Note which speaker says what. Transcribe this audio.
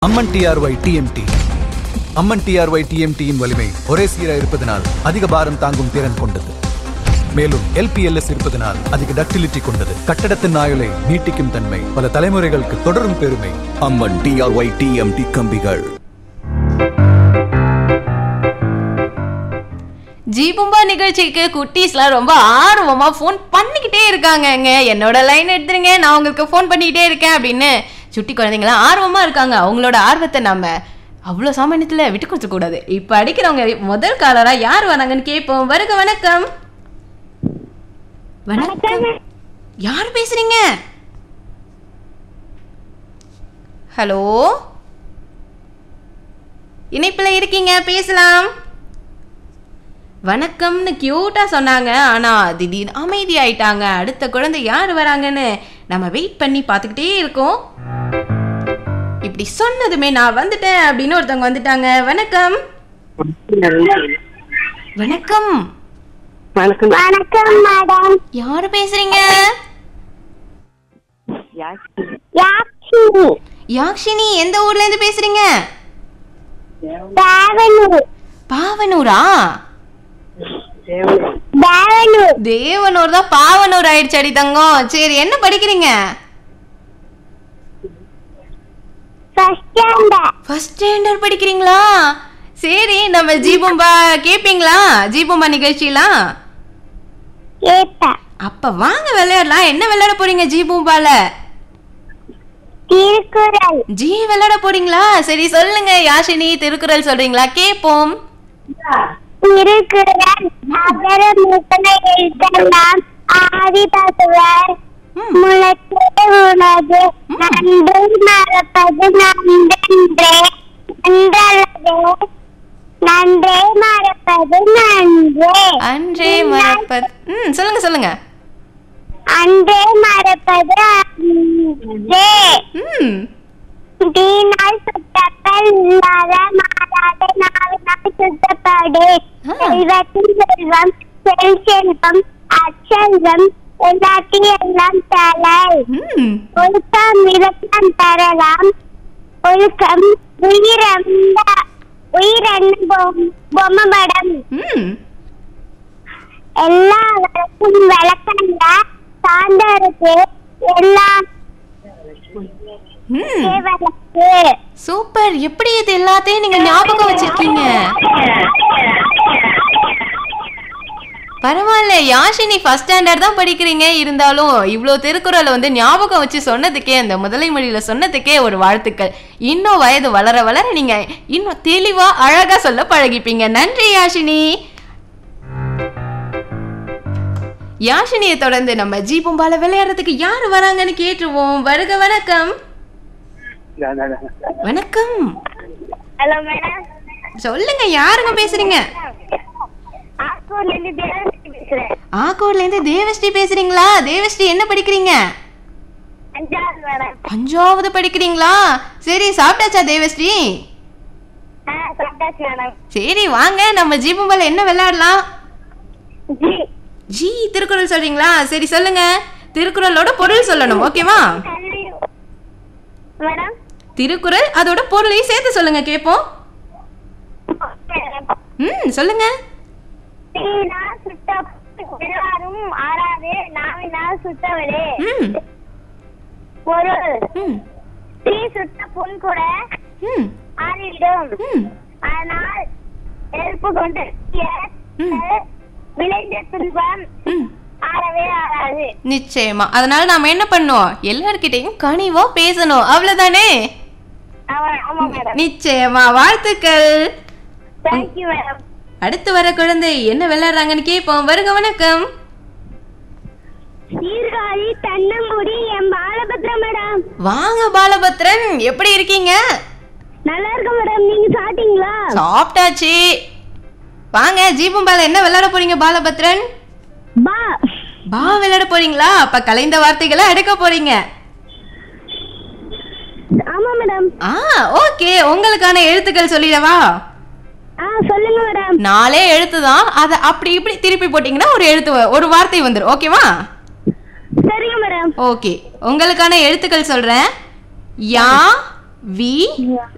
Speaker 1: அம்மன் TRY TMT Amman TRY டிஎம்டியின் வலிமை ஒரே சீராக இருப்பதனால் அதிக பாரம் தாங்கும் திறன் கொண்டது மேலும் எல்பிஎல்எஸ் இருப்பதனால் அதிக டக்டிலிட்டி கொண்டது கட்டடத்தின் ஆயுளை நீட்டிக்கும் தன்மை பல தலைமுறைகளுக்கு தொடரும் பெருமை
Speaker 2: அம்மன் டிஆர்ஒய் டிஎம்டி கம்பிகள்
Speaker 3: ஜீபும்பா நிகழ்ச்சிக்கு குட்டீஸ்லாம் ரொம்ப ஆர்வமா ஃபோன் பண்ணிக்கிட்டே இருக்காங்கங்க என்னோட லைன் எடுத்துருங்க நான் உங்களுக்கு ஃபோன் பண்ணிக்கிட்டே இருக்கேன் அப்படின்னு சுட்டி குழந்தைங்களாம் ஆர்வமா இருக்காங்க அவங்களோட ஆர்வத்தை நம்ம அவ்வளோ சாமானியத்தில் விட்டு கொடுக்க கூடாது இப்போ அடிக்கிறவங்க முதல் காலரா யார் வராங்கன்னு கேட்போம் வருக வணக்கம் வணக்கம் யார் பேசுறீங்க ஹலோ இணைப்பில் இருக்கீங்க பேசலாம் வணக்கம்னு கியூட்டா சொன்னாங்க ஆனா திடீர்னு அமைதி ஆயிட்டாங்க அடுத்த குழந்தை யார் வராங்கன்னு நம்ம வெயிட் பண்ணி பார்த்துக்கிட்டே இருக்கோம் இப்படி சொன்னதுமே நான் வந்துட்டேன் அப்படின்னு ஒருத்தவங்க வந்துட்டாங்க வணக்கம் வணக்கம்
Speaker 4: வணக்கம் வணக்கம் மேடம்
Speaker 3: யாரு பேசுறீங்க
Speaker 4: யாக்ஷினி
Speaker 3: யாக்ஷினி எந்த ஊர்ல இருந்து பேசுறீங்க
Speaker 4: தேவனூர்
Speaker 3: பாவனூரா
Speaker 4: தேவனூர்
Speaker 3: தேவனூர் தான் பாவனூர் ஆயிடுச்சு அடி தங்கம் சரி என்ன படிக்கிறீங்க
Speaker 4: ஃபர்ஸ்ட் ஸ்டாண்டர்ட்
Speaker 3: ஃபர்ஸ்ட் ஸ்டாண்டர்ட் படிக்கிறீங்களா சரி நம்ம ஜீபும்பா கேப்பீங்களா ஜீபும்பா நிகழ்ச்சிலாம்
Speaker 4: கேட்டேன்
Speaker 3: அப்ப வாங்க விளையாடலாம் என்ன விளையாட போறீங்க ஜீபும்பால
Speaker 4: திருக்குறள்
Speaker 3: ஜி விளையாட போறீங்களா சரி சொல்லுங்க யாஷினி திருக்குறள் சொல்றீங்களா கேப்போம்
Speaker 4: திருக்குறள் அகர முத்தனை எழுத்தெல்லாம் ஆதி தத்துவர்
Speaker 3: ம்.
Speaker 4: முளத்தே உணவு நன்றி மறப்பது நன்றென்றே நன்றல்லதே நன்றே மறப்பது நன்றே
Speaker 3: அன்றே மறப்பது ம் சொல்லுங்க சொல்லுங்க
Speaker 4: அன்றே மறப்பது அன்றே
Speaker 3: ம்
Speaker 4: தீனால் சுத்தப்பல் இல்லாத மாறாத நாவினால் சுத்தப்படு
Speaker 3: ஆ.
Speaker 4: செல்வத்தின் செல்வம் செல் செல்வம் அச்செல்வம் எல்லாத்தையும் எல்லாம் தலை
Speaker 3: ம்
Speaker 4: ஒழுக்கம் விளக்கம் தரலாம் ஒழுக்கம் உயிரந்த உயிரென்ன பொம்- பொம்மை படம்
Speaker 3: ம்
Speaker 4: எல்லா வழக்கும் விளக்கங்க சார்ந்தருக்கு எல்லாம்
Speaker 3: ம்
Speaker 4: விளக்கு
Speaker 3: சூப்பர் எப்படி இது எல்லாத்தையும் நீங்க ஞாபகம் வச்சிருக்கீங்க பரவாயில்ல யாஷினி ஃபர்ஸ்ட் ஸ்டாண்டர்ட் தான் படிக்கிறீங்க இருந்தாலும் இவ்வளோ திருக்குறளை வந்து ஞாபகம் வச்சு சொன்னதுக்கே அந்த முதலை மொழியில் சொன்னதுக்கே ஒரு வாழ்த்துக்கள் இன்னும் வயது வளர வளர நீங்க இன்னும் தெளிவா அழகா சொல்ல பழகிப்பீங்க நன்றி யாஷினி யாஷினியை தொடர்ந்து நம்ம ஜீபும்பால விளையாடுறதுக்கு யார் வராங்கன்னு கேட்டுருவோம் வருக வணக்கம் வணக்கம்
Speaker 4: ஹலோ மேடம்
Speaker 3: சொல்லுங்க யாருங்க பேசுறீங்க
Speaker 4: ஆஸ்கூர்ல இருந்து தேவஸ்ரீ பேசுறேன்
Speaker 3: ஆக்கூர்ல இருந்து தேவஸ்ரீ பேசுறீங்களா தேவஸ்ரீ என்ன படிக்கிறீங்க
Speaker 4: அஞ்சாவது மேடம்
Speaker 3: அஞ்சாவது படிக்கிறீங்களா சரி சாப்பிட்டாச்சா தேவஸ்ரீ
Speaker 4: ஆ சாப்பிட்டாச்சு மேடம்
Speaker 3: சரி வாங்க நம்ம ஜீபும்பால என்ன விளையாடலாம்
Speaker 4: ஜி
Speaker 3: ஜி திருக்குறள் சொல்றீங்களா சரி சொல்லுங்க திருக்குறளோட பொருள் சொல்லணும் ஓகேவா
Speaker 4: கல்வி மேடம்
Speaker 3: திருக்குறள் அதோட பொருளையும் சேர்த்து சொல்லுங்க கேட்போம் ம் சொல்லுங்க
Speaker 4: தீனா சுட்ட எல்லாரும் ஆறாது நாவினால் சுட்டவரே
Speaker 3: ம்
Speaker 4: பொருள்
Speaker 3: ம்
Speaker 4: தீ சுட்ட புண் கூட
Speaker 3: ம்
Speaker 4: ஆறிவிடும்
Speaker 3: ம்
Speaker 4: ஆனால் நெருப்பு கொண்டு
Speaker 3: ம்.
Speaker 4: விளைந்த துன்பம்
Speaker 3: ம்
Speaker 4: ஆறவே ஆறாது
Speaker 3: நிச்சயமா அதனால நாம என்ன பண்ணுவோம் எல்லார்கிட்டயும் கனிவா பேசணும் அவ்வளவுதானே
Speaker 4: ஆமா ஆமா மேடம்
Speaker 3: நிச்சயமா வாழ்த்துக்கள்
Speaker 4: தேங்க்யூ மேடம்
Speaker 3: அடுத்து வர குழந்தை என்ன விளையாடுறாங்கன்னு கேட்போம் வருக வணக்கம்
Speaker 4: சீர்காழி தன்னங்குடி என் பாலபத்ரா மேடம்
Speaker 3: வாங்க பாலபத்ரன் எப்படி இருக்கீங்க
Speaker 4: நல்லா இருக்க மேடம் நீங்க சாப்பிட்டீங்களா
Speaker 3: சாப்பிட்டாச்சு வாங்க ஜீபம்பால என்ன விளையாட போறீங்க பாலபத்ரன்
Speaker 4: பா
Speaker 3: பா விளையாட போறீங்களா அப்ப கலைந்த வார்த்தைகளை எடுக்க போறீங்க
Speaker 4: ஆமா மேடம்
Speaker 3: ஆ ஓகே உங்களுக்கான எழுத்துக்கள் சொல்லிடவா
Speaker 4: ஆ சொல்லுங்க மேடம்
Speaker 3: நாலே எழுத்து தான் அதை அப்படி இப்படி திருப்பி போட்டீங்கன்னா ஒரு எழுத்து வ- ஒரு வார்த்தை வந்துடும் ஓகேவா
Speaker 4: சரிங்க மேடம்
Speaker 3: ஓகே உங்களுக்கான எழுத்துக்கள் சொல்றேன் யா வி